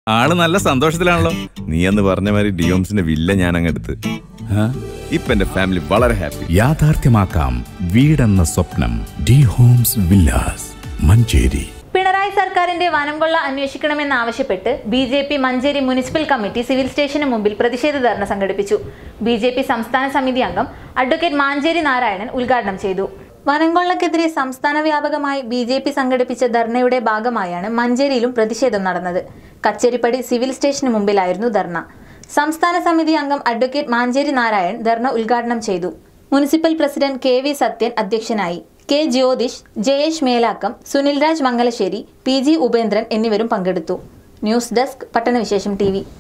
ആള് നല്ല സന്തോഷത്തിലാണല്ലോ നീ എന്ന് പറഞ്ഞ മാതിരി ഡിയോംസിന്റെ വില്ല ഞാൻ അങ്ങെടുത്ത് ആ? ഇപ്പൊ എന്റെ ഫാമിലി വളരെ ഹാപ്പി യാഥാർത്ഥ്യമാക്കാം വീടെന്ന സ്വപ്നം D homes villas Manjeri Pinarayi സർക്കാരിന്റെ വനം കൊള്ള അന്വേഷിക്കണമെന്നാവശ്യപ്പെട്ട് B J P Manjeri municipal committee civil സ്റ്റേഷന് മുമ്പിൽ പ്രതിഷേധ ധർണ സംഘടിപ്പിച്ചു ബി ജെ പി സംസ്ഥാന സമിതി അംഗം അഡ്വക്കേറ്റ് മാഞ്ചേരി നാരായണൻ ഉദ്ഘാടനം ചെയ്തു വനംകൊള്ളക്കെതിരെ സംസ്ഥാന വ്യാപകമായി ബി ജെ പി സംഘടിപ്പിച്ച ധർണയുടെ ഭാഗമായാണ് മഞ്ചേരിയിലും പ്രതിഷേധം നടന്നത് കച്ചേരിപ്പടി സിവിൽ സ്റ്റേഷന് മുമ്പിലായിരുന്നു ധർണ സംസ്ഥാന സമിതി അംഗം അഡ്വക്കേറ്റ് മാഞ്ചേരി നാരായൺ ധർണ ഉദ്ഘാടനം ചെയ്തു municipal president K V Sathyan അധ്യക്ഷനായി K Jyothish Jayesh Melakkam Sunilraj Mangalassery P G Upendran എന്നിവരും പങ്കെടുത്തു ന്യൂസ് ഡെസ്ക് പട്ടണവിശേഷം ടി